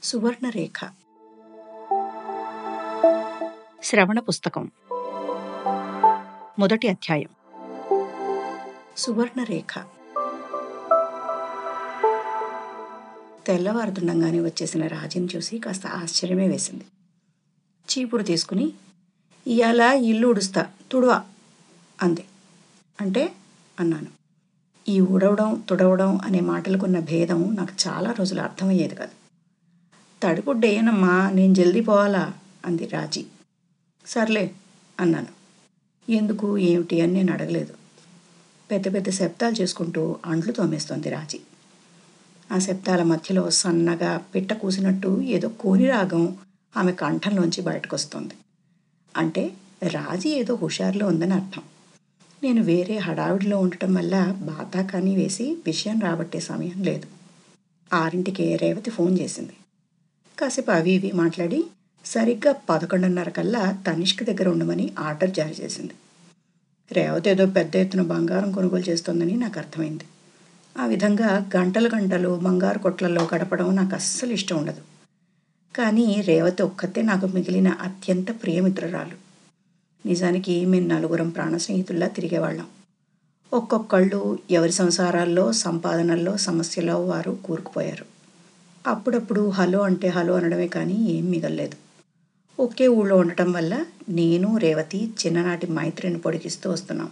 సువర్ణరేఖ శ్రవణ పుస్తకం మొదటి అధ్యాయం సువర్ణరేఖ తెల్లవారుతుండగానే వచ్చేసిన రాజీని చూసి కాస్త ఆశ్చర్యమే వేసింది చీపురు తీసుకుని ఇవాళ ఇల్లు ఉడుస్తా తుడువా అంది అంటే అన్నాను ఈ ఊడవడం తుడవడం అనే మాటలకున్న భేదం నాకు చాలా రోజులు అర్థమయ్యేది కాదు తడిపుడ్డేయనమ్మా నేను జల్దీ పోవాలా అంది రాజీ సర్లే అన్నాను ఎందుకు ఏమిటి అని నేను అడగలేదు పెద్ద పెద్ద శబ్దాలు చేసుకుంటూ అంట్లు తోమేస్తోంది రాజీ ఆ శబ్దాల మధ్యలో సన్నగా పిట్ట కూసినట్టు ఏదో కోని రాగం ఆమె కంఠంలోంచి బయటకు వస్తుంది అంటే రాజీ ఏదో హుషారులో ఉందని అర్థం నేను వేరే హడావిడిలో ఉండటం వల్ల బాతాకాని వేసి విషయం రాబట్టే సమయం లేదు ఆరింటికే రేవతి ఫోన్ చేసింది కాసేపు అవి ఇవి మాట్లాడి సరిగ్గా పదకొండున్నర కల్లా తనిష్క్ దగ్గర ఉండమని ఆర్డర్ జారీ చేసింది రేవతి ఏదో పెద్ద ఎత్తున బంగారం కొనుగోలు చేస్తోందని నాకు అర్థమైంది ఆ విధంగా గంటలు గంటలు బంగారు కొట్లలో గడపడం నాకు అస్సలు ఇష్టం ఉండదు కానీ రేవతి ఒక్కతే నాకు మిగిలిన అత్యంత ప్రియమిత్రురాలు నిజానికి మేము నలుగురం ప్రాణ స్నేహితుల్లా తిరిగేవాళ్ళం ఒక్కొక్కళ్ళు ఎవరి సంసారాల్లో సంపాదనల్లో సమస్యలో వారు కూరుకుపోయారు అప్పుడప్పుడు హలో అంటే హలో అనడమే కానీ ఏం మిగల్లేదు ఒకే ఊళ్ళో ఉండటం వల్ల నేను రేవతి చిన్ననాటి మైత్రిని పొడిగిస్తూ వస్తున్నాం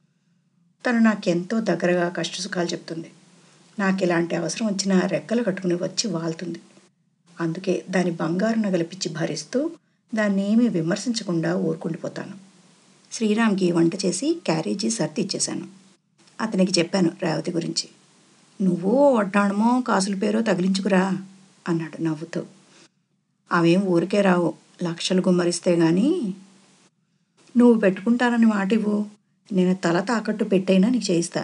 తను నాకెంతో దగ్గరగా కష్టసుఖాలు చెప్తుంది నాకు ఇలాంటి అవసరం వచ్చినా రెక్కలు కట్టుకుని వచ్చి వాళ్తుంది అందుకే దాని బంగారు నగలిపిచ్చి భరిస్తూ దాన్ని ఏమీ విమర్శించకుండా ఊరుకుండిపోతాను శ్రీరామ్కి వంట చేసి క్యారేజీ సర్ది ఇచ్చేశాను అతనికి చెప్పాను రేవతి గురించి నువ్వు వడ్డాణమో కాసుల పేరో తగిలించుకురా అన్నాడు నవ్వుతూ అవేం ఊరికే రావు లక్షలు గుమ్మరిస్తే గాని నువ్వు పెట్టుకుంటానని మాట ఇవ్వు నేను తల తాకట్టు పెట్టైనా నీకు చేయిస్తా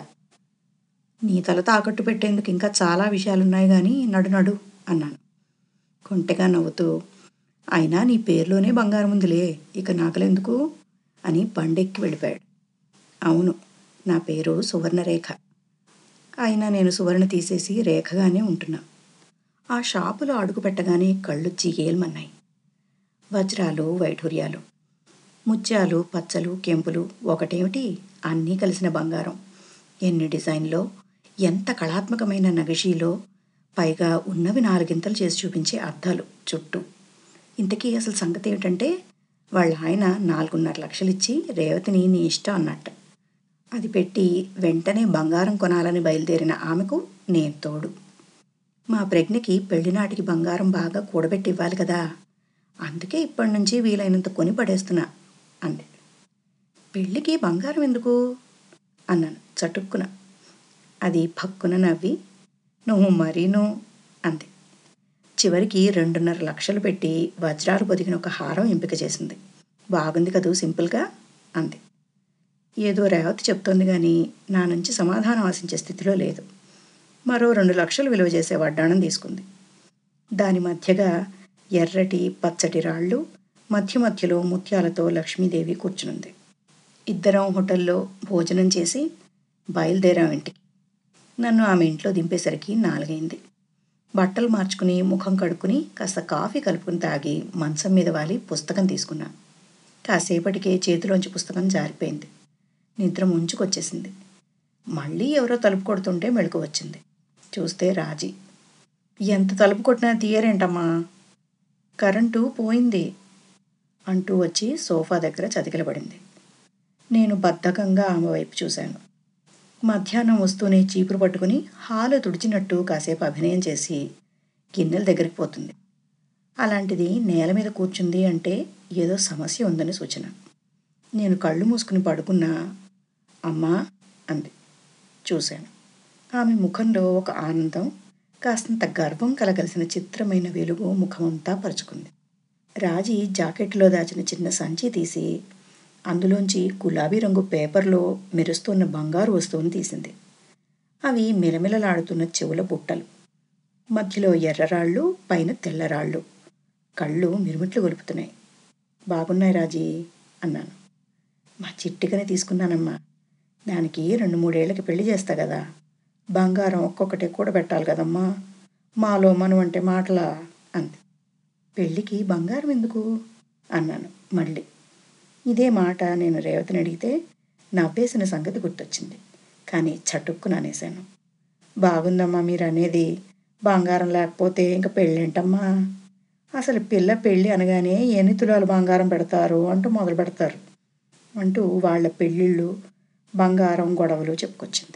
నీ తల తాకట్టు పెట్టేందుకు ఇంకా చాలా విషయాలున్నాయి కానీ నడు నడు అన్నాను కొంటెగా నవ్వుతూ అయినా నీ పేరులోనే బంగారం ఉందిలే ఇక నాకలెందుకు అని బండెక్కి వెళ్ళిపోయాడు అవును నా పేరు సువర్ణరేఖ అయినా నేను సువర్ణ తీసేసి రేఖగానే ఉంటున్నా ఆ షాపులో అడుగు పెట్టగానే కళ్ళు జిగేల్మన్నాయి వజ్రాలు వైఢూర్యాలు ముత్యాలు పచ్చలు కెంపులు ఒకటేమిటి అన్నీ కలిసిన బంగారం ఎన్ని డిజైన్లో ఎంత కళాత్మకమైన నగిషీలో పైగా ఉన్నవి నాలుగింతలు చేసి చూపించే అద్దాలు చుట్టూ ఇంతకీ అసలు సంగతి ఏమిటంటే వాళ్ళ ఆయన నాలుగున్నర లక్షలు ఇచ్చి రేవతిని నీ ఇష్టం అన్నట్టు అది పెట్టి వెంటనే బంగారం కొనాలని బయలుదేరిన ఆమెకు నేను తోడు మా ప్రజ్ఞకి పెళ్లినాటికి బంగారం బాగా కూడబెట్టి ఇవ్వాలి కదా అందుకే ఇప్పటి నుంచి వీలైనంత కొని పడేస్తున్నా అంది పెళ్ళికి బంగారం ఎందుకు అన్నాను చటుక్కున అది పక్కున నవ్వి నువ్వు మరీను అంది చివరికి రెండున్నర లక్షలు పెట్టి వజ్రాలు పొదిగిన ఒక హారం ఎంపిక చేసింది బాగుంది కదూ సింపుల్గా అంది ఏదో రేవతి చెప్తోంది కానీ నా నుంచి సమాధానం ఆశించే స్థితిలో లేదు మరో రెండు లక్షలు విలువ చేసే వడ్డాణం తీసుకుంది దాని మధ్యగా ఎర్రటి పచ్చటి రాళ్ళు మధ్య మధ్యలో ముత్యాలతో లక్ష్మీదేవి కూర్చునుంది ఇద్దరం హోటల్లో భోజనం చేసి బయలుదేరాం ఇంటికి నన్ను ఆమె ఇంట్లో దింపేసరికి నాలుగైంది బట్టలు మార్చుకుని ముఖం కడుక్కుని కాస్త కాఫీ కలుపుకుని తాగి మంచం మీద వాలి పుస్తకం తీసుకున్నా కాసేపటికే చేతిలోంచి పుస్తకం జారిపోయింది నిద్ర ముంచుకొచ్చేసింది మళ్ళీ ఎవరో తలుపు కొడుతుంటే మెళుకు వచ్చింది చూస్తే రాజీ ఎంత తలుపు కొట్టినా తీయరేంటమ్మా కరెంటు పోయింది అంటూ వచ్చి సోఫా దగ్గర చతికిలబడింది నేను బద్ధకంగా ఆమె వైపు చూశాను మధ్యాహ్నం వస్తూనే చీపురు పట్టుకుని హాలు తుడిచినట్టు కాసేపు అభినయం చేసి గిన్నెల దగ్గరికి పోతుంది అలాంటిది నేల మీద కూర్చుంది అంటే ఏదో సమస్య ఉందని సూచన నేను కళ్ళు మూసుకుని పడుకున్నా అమ్మా అంది చూశాను ఆమె ముఖంలో ఒక ఆనందం కాస్తంత గర్వం కలగలిసిన చిత్రమైన వెలుగు ముఖమంతా పరుచుకుంది రాజీ జాకెట్లో దాచిన చిన్న సంచి తీసి అందులోంచి గులాబీ రంగు పేపర్లో మెరుస్తున్న బంగారు వస్తువుని తీసింది అవి మిలమిలలాడుతున్న చెవుల బుట్టలు మధ్యలో ఎర్రరాళ్ళు పైన తెల్లరాళ్ళు కళ్ళు మిరుమిట్లు గొలుపుతున్నాయి బాగున్నాయి రాజీ అన్నాను మా చిట్టికనే తీసుకున్నానమ్మా దానికి రెండు మూడేళ్లకి పెళ్లి చేస్తా కదా బంగారం ఒక్కొక్కటే కూడబెట్టాలి కదమ్మా మాలో మనం అంటే మాటలా అంది పెళ్ళికి బంగారం ఎందుకు అన్నాను మళ్ళీ ఇదే మాట నేను రేవతిని అడిగితే నవ్వేసిన సంగతి గుర్తొచ్చింది కానీ చటుక్కున అనేశాను బాగుందమ్మా మీరు అనేది బంగారం లేకపోతే ఇంక పెళ్ళేంటమ్మా అసలు పిల్ల పెళ్ళి అనగానే ఎన్ని తులాలు బంగారం పెడతారు అంటూ మొదలు పెడతారు అంటూ వాళ్ళ పెళ్ళిళ్ళు బంగారం గొడవలు చెప్పుకొచ్చింది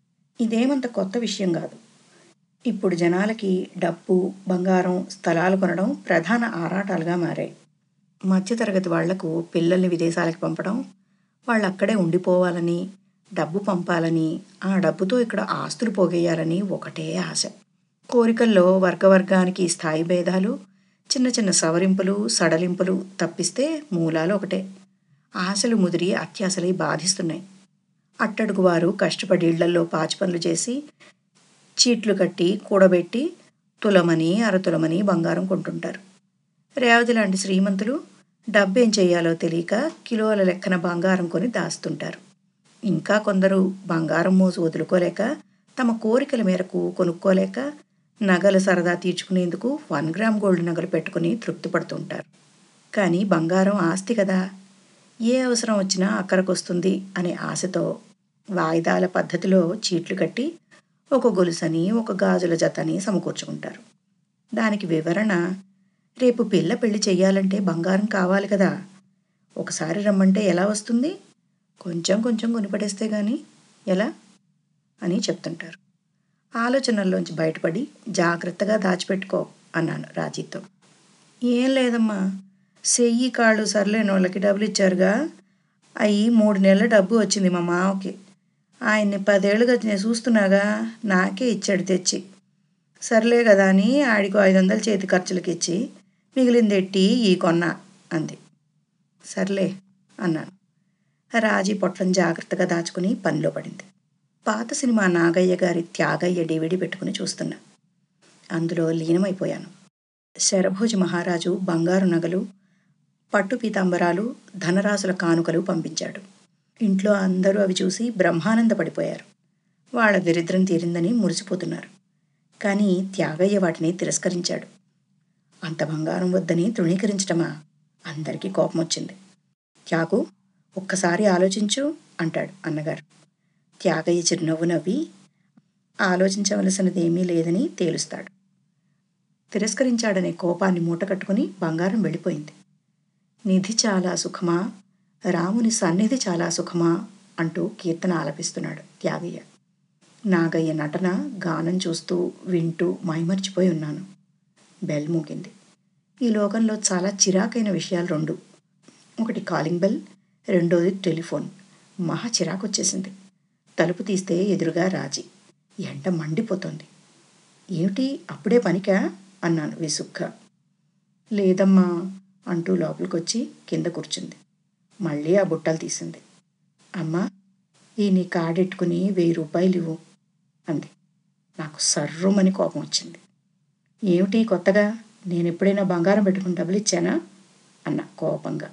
ఇదేమంత కొత్త విషయం కాదు ఇప్పుడు జనాలకి డబ్బు బంగారం స్థలాలు కొనడం ప్రధాన ఆరాటాలుగా మారాయి మధ్యతరగతి వాళ్లకు పిల్లల్ని విదేశాలకు పంపడం వాళ్ళు అక్కడే ఉండిపోవాలని డబ్బు పంపాలని ఆ డబ్బుతో ఇక్కడ ఆస్తులు పోగేయాలని ఒకటే ఆశ కోరికల్లో వర్గవర్గానికి స్థాయి భేదాలు చిన్న చిన్న సవరింపులు సడలింపులు తప్పిస్తే మూలాలు ఒకటే ఆశలు ముదిరి అత్యాశలై బాధిస్తున్నాయి అట్టడుగు వారు కష్టపడి ఇళ్లల్లో పాచి పనులు చేసి చీట్లు కట్టి కూడబెట్టి తులమని అరతులమని బంగారం కొంటుంటారు రేవతి లాంటి శ్రీమంతులు డబ్బేం చేయాలో తెలియక కిలోల లెక్కన బంగారం కొని దాస్తుంటారు ఇంకా కొందరు బంగారం మోసు వదులుకోలేక తమ కోరికల మేరకు కొనుక్కోలేక నగలు సరదా తీర్చుకునేందుకు వన్ గ్రామ్ గోల్డ్ నగలు పెట్టుకుని తృప్తి పడుతుంటారు కానీ బంగారం ఆస్తి కదా ఏ అవసరం వచ్చినా అక్కడికొస్తుంది అనే ఆశతో వాయిదాల పద్ధతిలో చీట్లు కట్టి ఒక గొలుసని ఒక గాజుల జతని సమకూర్చుకుంటారు దానికి వివరణ రేపు పిల్ల పెళ్లి చెయ్యాలంటే బంగారం కావాలి కదా ఒకసారి రమ్మంటే ఎలా వస్తుంది కొంచెం కొంచెం కొనిపడేస్తే గాని ఎలా అని చెప్తుంటారు ఆలోచనల్లోంచి బయటపడి జాగ్రత్తగా దాచిపెట్టుకో అన్నాను రాజీతో ఏం లేదమ్మా చెయ్యి కాళ్ళు సర్లేని వాళ్ళకి డబ్బులు ఇచ్చారుగా అవి మూడు నెలల డబ్బు వచ్చింది మా మావకి ఆయన్ని పదేళ్ళుగా నేను చూస్తున్నాగా నాకే ఇచ్చాడు తెచ్చి సర్లే కదా అని ఆడికి ఐదు వందలు చేతి ఖర్చులకి ఇచ్చి మిగిలింది ఎట్టి ఈ కొన్న అంది సర్లే అన్నాను రాజీ పొట్లం జాగ్రత్తగా దాచుకుని పనిలో పడింది పాత సినిమా నాగయ్య గారి త్యాగయ్య డివిడి పెట్టుకుని చూస్తున్నా అందులో లీనమైపోయాను శరభోజ మహారాజు బంగారు నగలు పట్టు పీతాంబరాలు ధనరాశుల కానుకలు పంపించాడు ఇంట్లో అందరూ అవి చూసి బ్రహ్మానందపడిపోయారు వాళ్ళ దరిద్రం తీరిందని మురిసిపోతున్నారు కానీ త్యాగయ్య వాటిని తిరస్కరించాడు అంత బంగారం వద్దని తృణీకరించటమా అందరికీ కోపం వచ్చింది త్యాగు ఒక్కసారి ఆలోచించు అంటాడు అన్నగారు త్యాగయ్య చిరునవ్వు నవ్వి ఆలోచించవలసినది ఏమీ లేదని తేలుస్తాడు తిరస్కరించాడనే కోపాన్ని మూటకట్టుకుని బంగారం వెళ్ళిపోయింది నిధి చాలా సుఖమా రాముని సన్నిధి చాలా సుఖమా అంటూ కీర్తన ఆలపిస్తున్నాడు త్యాగయ్య నాగయ్య నటన గానం చూస్తూ వింటూ మైమర్చిపోయి ఉన్నాను బెల్ మూగింది ఈ లోకంలో చాలా చిరాకైన విషయాలు రెండు ఒకటి కాలింగ్ బెల్ రెండోది టెలిఫోన్ మహా చిరాకు వచ్చేసింది తలుపు తీస్తే ఎదురుగా రాజీ ఎంట మండిపోతోంది ఏమిటి అప్పుడే పనికా అన్నాను విసుగ్గా లేదమ్మా అంటూ లోపలికొచ్చి కింద కూర్చుంది మళ్ళీ ఆ బుట్టలు తీసింది అమ్మా ఈ నీ కాడెట్టుకుని వెయ్యి రూపాయలు ఇవ్వు అంది నాకు సర్రుమని కోపం వచ్చింది ఏమిటి కొత్తగా నేను ఎప్పుడైనా బంగారం పెట్టుకుని డబ్బులు ఇచ్చానా అన్న కోపంగా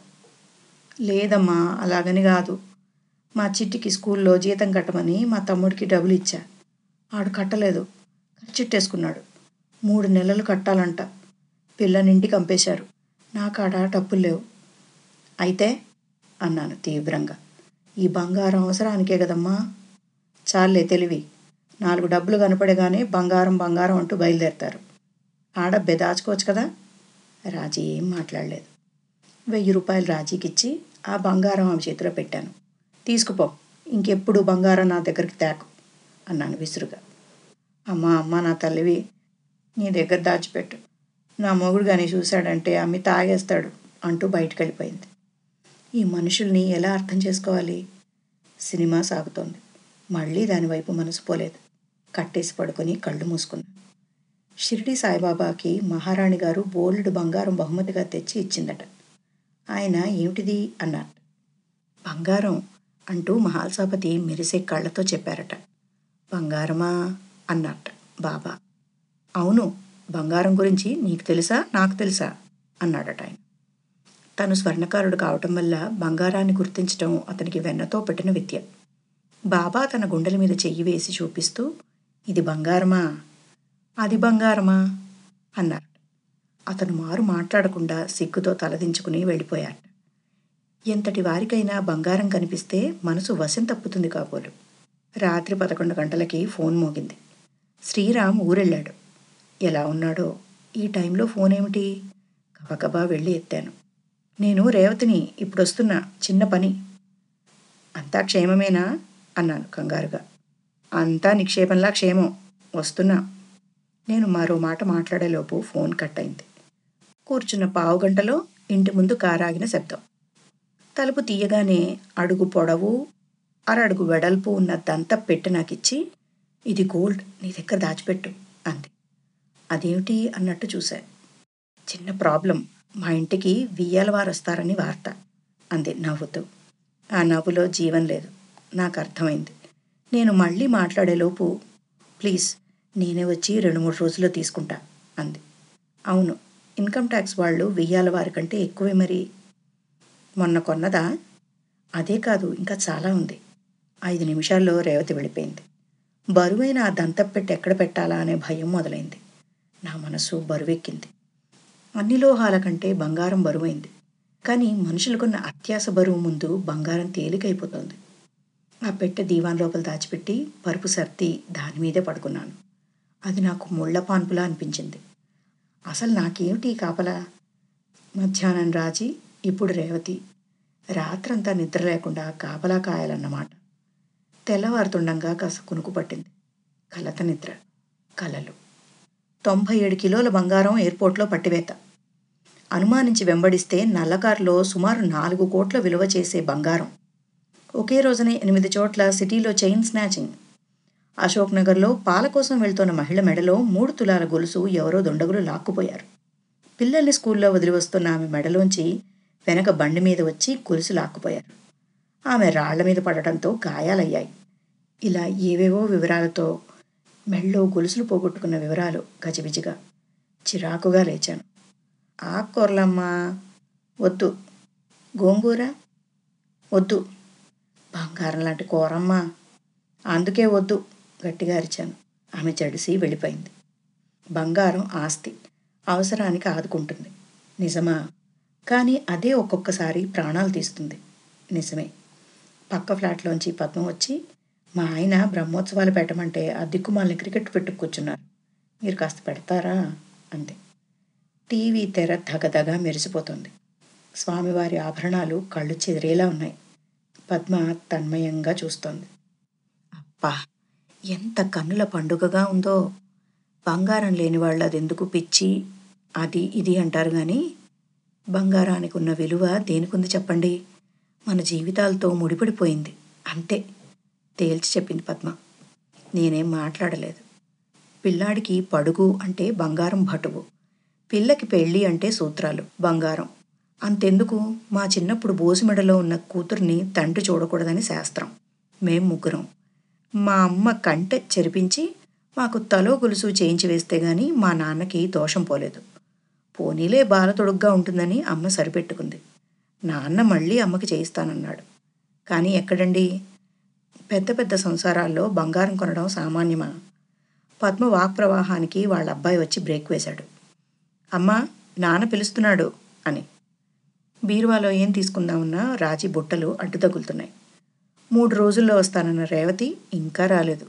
లేదమ్మా అలాగని కాదు మా చిట్టికి స్కూల్లో జీతం కట్టమని మా తమ్ముడికి డబ్బులు ఇచ్చా ఆడు కట్టలేదు ఖర్చుట్టేసుకున్నాడు మూడు నెలలు కట్టాలంట పిల్లనింటికి పంపేశారు నా కాడ డబ్బులు లేవు అయితే అన్నాను తీవ్రంగా ఈ బంగారం అవసరానికే కదమ్మా చాలే తెలివి నాలుగు డబ్బులు కనపడగానే బంగారం బంగారం అంటూ బయలుదేరతారు ఆడబ్బే దాచుకోవచ్చు కదా రాజీ ఏం మాట్లాడలేదు వెయ్యి రూపాయలు రాజీకిచ్చి ఆ బంగారం ఆమె చేతిలో పెట్టాను తీసుకుపో ఇంకెప్పుడు బంగారం నా దగ్గరికి తేకు అన్నాను విసురుగా అమ్మా అమ్మ నా తల్లివి నీ దగ్గర దాచిపెట్టు నా మొగుడు కానీ చూశాడంటే అమ్మి తాగేస్తాడు అంటూ బయటకు వెళ్ళిపోయింది ఈ మనుషుల్ని ఎలా అర్థం చేసుకోవాలి సినిమా సాగుతోంది మళ్ళీ దానివైపు మనసు పోలేదు కట్టేసి పడుకొని కళ్ళు మూసుకున్నాను షిరిడి సాయిబాబాకి మహారాణి గారు బోల్డ్ బంగారం బహుమతిగా తెచ్చి ఇచ్చిందట ఆయన ఏమిటిది అన్నారు బంగారం అంటూ మహాల్సాపతి మెరిసే కళ్ళతో చెప్పారట బంగారమా అన్నట్ట బాబా అవును బంగారం గురించి నీకు తెలుసా నాకు తెలుసా అన్నాడట ఆయన తను స్వర్ణకారుడు కావటం వల్ల బంగారాన్ని గుర్తించటం అతనికి వెన్నతో పెట్టిన విద్య బాబా తన గుండెల మీద చెయ్యి వేసి చూపిస్తూ ఇది బంగారమా అది బంగారమా అన్నారు అతను మారు మాట్లాడకుండా సిగ్గుతో తలదించుకుని వెళ్ళిపోయాడు ఎంతటి వారికైనా బంగారం కనిపిస్తే మనసు వశం తప్పుతుంది కాబోలు రాత్రి పదకొండు గంటలకి ఫోన్ మోగింది శ్రీరామ్ ఊరెళ్ళాడు ఎలా ఉన్నాడో ఈ టైంలో ఫోన్ ఏమిటి గబగబా వెళ్ళి ఎత్తాను నేను రేవతిని ఇప్పుడు వస్తున్నా చిన్న పని అంతా క్షేమమేనా అన్నాను కంగారుగా అంతా నిక్షేపంలా క్షేమం వస్తున్నా నేను మరో మాట మాట్లాడేలోపు ఫోన్ కట్ అయింది కూర్చున్న పావు గంటలో ఇంటి ముందు కారాగిన శబ్దం తలుపు తీయగానే అడుగు పొడవు అరడుగు వెడల్పు ఉన్న దంత పెట్టి నాకిచ్చి ఇది గోల్డ్ నీ దగ్గర దాచిపెట్టు అంది అదేమిటి అన్నట్టు చూశా చిన్న ప్రాబ్లం మా ఇంటికి వియ్యాల వారు వస్తారని వార్త అంది నవ్వుతూ ఆ నవ్వులో జీవం లేదు నాకు అర్థమైంది నేను మళ్ళీ మాట్లాడేలోపు ప్లీజ్ నేనే వచ్చి రెండు మూడు రోజుల్లో తీసుకుంటా అంది అవును ఇన్కమ్ ట్యాక్స్ వాళ్ళు వెయ్యాల వారి కంటే ఎక్కువే మరి మొన్న కొన్నదా అదే కాదు ఇంకా చాలా ఉంది ఐదు నిమిషాల్లో రేవతి వెళ్ళిపోయింది బరువైన ఆ దంతపెట్టి ఎక్కడ పెట్టాలా అనే భయం మొదలైంది నా మనసు బరువెక్కింది అన్ని లోహాల కంటే బంగారం బరువైంది కానీ మనుషులకున్న అత్యాస బరువు ముందు బంగారం తేలికైపోతుంది ఆ పెట్టె దీవాన్ లోపల దాచిపెట్టి పరుపు సర్ది దాని మీదే పడుకున్నాను అది నాకు ముళ్ళ పాన్పులా అనిపించింది అసలు నాకేమిటి ఈ కాపలా మధ్యాహ్నం రాజీ ఇప్పుడు రేవతి రాత్రంతా నిద్ర లేకుండా కాపలా కాయాలన్నమాట తెల్లవారుతుండగా కాస్త కునుకు పట్టింది కలత నిద్ర కలలు తొంభై ఏడు కిలోల బంగారం ఎయిర్పోర్ట్లో పట్టివేత అనుమానించి వెంబడిస్తే నల్లకారులో సుమారు నాలుగు కోట్ల విలువ చేసే బంగారం ఒకే రోజునే ఎనిమిది చోట్ల సిటీలో చైన్ స్నాచింగ్ అశోక్ నగర్లో పాల కోసం వెళ్తున్న మహిళ మెడలో మూడు తులాల గొలుసు ఎవరో దొండగులు లాక్కుపోయారు పిల్లల్ని స్కూల్లో వదిలి వస్తున్న ఆమె మెడలోంచి వెనక బండి మీద వచ్చి గొలుసు లాక్కుపోయారు ఆమె రాళ్ల మీద పడటంతో గాయాలయ్యాయి ఇలా ఏవేవో వివరాలతో మెళ్ళో గొలుసులు పోగొట్టుకున్న వివరాలు గజిబిజిగా చిరాకుగా లేచాను ఆకుకూరలమ్మా వద్దు గోంగూర వద్దు బంగారం లాంటి కూరమ్మా అందుకే వద్దు గట్టిగా అరిచాను ఆమె జడిసి వెళ్ళిపోయింది బంగారం ఆస్తి అవసరానికి ఆదుకుంటుంది నిజమా కానీ అదే ఒక్కొక్కసారి ప్రాణాలు తీస్తుంది నిజమే పక్క ఫ్లాట్లోంచి పద్మం వచ్చి మా ఆయన బ్రహ్మోత్సవాలు పెట్టమంటే ఆ దిక్కుమాలని క్రికెట్ పెట్టు కూర్చున్నారు మీరు కాస్త పెడతారా అంతే టీవీ తెర దగదగా మెరిసిపోతుంది స్వామివారి ఆభరణాలు కళ్ళు చెదిరేలా ఉన్నాయి పద్మ తన్మయంగా చూస్తోంది అబ్బా ఎంత కన్నుల పండుగగా ఉందో బంగారం లేని వాళ్ళు అది ఎందుకు పిచ్చి అది ఇది అంటారు కానీ బంగారానికి ఉన్న విలువ దేనికుంది చెప్పండి మన జీవితాలతో ముడిపడిపోయింది అంతే తేల్చి చెప్పింది పద్మ నేనేం మాట్లాడలేదు పిల్లాడికి పడుగు అంటే బంగారం భటువు పిల్లకి పెళ్ళి అంటే సూత్రాలు బంగారం అంతెందుకు మా చిన్నప్పుడు బోసిమెడలో ఉన్న కూతుర్ని తండ్రి చూడకూడదని శాస్త్రం మేం ముగ్గురం మా అమ్మ కంటె చెరిపించి మాకు తలో గొలుసు చేయించి వేస్తే గాని మా నాన్నకి దోషం పోలేదు పోనీలే బాల తొడుగ్గా ఉంటుందని అమ్మ సరిపెట్టుకుంది నాన్న మళ్ళీ అమ్మకి చేయిస్తానన్నాడు కానీ ఎక్కడండి పెద్ద పెద్ద సంసారాల్లో బంగారం కొనడం సామాన్యమా పద్మ వాక్ ప్రవాహానికి వాళ్ళ అబ్బాయి వచ్చి బ్రేక్ వేశాడు అమ్మా నాన్న పిలుస్తున్నాడు అని బీరువాలో ఏం తీసుకుందామన్నా రాజీ బుట్టలు అడ్డు తగులుతున్నాయి మూడు రోజుల్లో వస్తానన్న రేవతి ఇంకా రాలేదు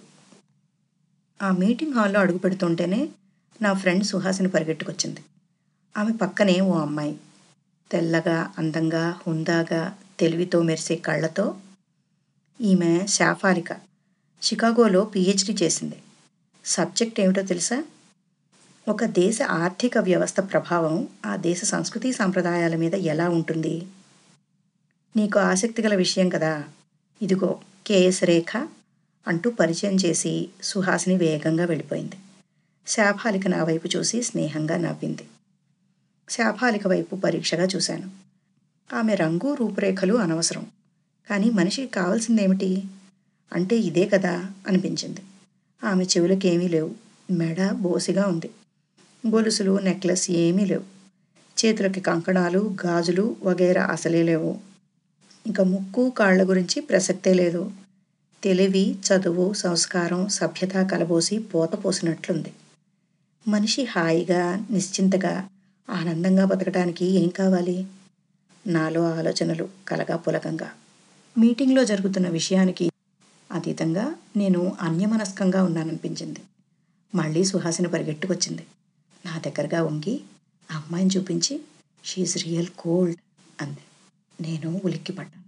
ఆ మీటింగ్ హాల్లో అడుగు పెడుతుంటేనే నా ఫ్రెండ్ సుహాసిని పరిగెట్టుకొచ్చింది ఆమె పక్కనే ఓ అమ్మాయి తెల్లగా అందంగా హుందాగా తెలివితో మెరిసే కళ్ళతో ఈమె శాఫాలిక షికాగోలో పిహెచ్డి చేసింది సబ్జెక్ట్ ఏమిటో తెలుసా ఒక దేశ ఆర్థిక వ్యవస్థ ప్రభావం ఆ దేశ సంస్కృతి సాంప్రదాయాల మీద ఎలా ఉంటుంది నీకు ఆసక్తి గల విషయం కదా ఇదిగో కేఎస్ రేఖ అంటూ పరిచయం చేసి సుహాసిని వేగంగా వెళ్ళిపోయింది శాఫాలిక నా వైపు చూసి స్నేహంగా నవ్వింది శాఫాలిక వైపు పరీక్షగా చూశాను ఆమె రంగు రూపురేఖలు అనవసరం కానీ మనిషికి కావాల్సిందేమిటి అంటే ఇదే కదా అనిపించింది ఆమె చెవులకేమీ లేవు మెడ బోసిగా ఉంది గొలుసులు నెక్లెస్ ఏమీ లేవు చేతులకి కంకణాలు గాజులు వగైరా అసలే లేవు ఇంకా ముక్కు కాళ్ల గురించి ప్రసక్తే లేదు తెలివి చదువు సంస్కారం సభ్యత కలబోసి పోత పోసినట్లుంది మనిషి హాయిగా నిశ్చింతగా ఆనందంగా బతకడానికి ఏం కావాలి నాలో ఆలోచనలు కలగా పులకంగా మీటింగ్లో జరుగుతున్న విషయానికి అతీతంగా నేను అన్యమనస్కంగా ఉన్నాననిపించింది మళ్ళీ సుహాసిని పరిగెట్టుకొచ్చింది నా దగ్గరగా వంగి ఆ అమ్మాయిని చూపించి షీఈ్ రియల్ కోల్డ్ అంది నేను ఉలిక్కిపడ్డాను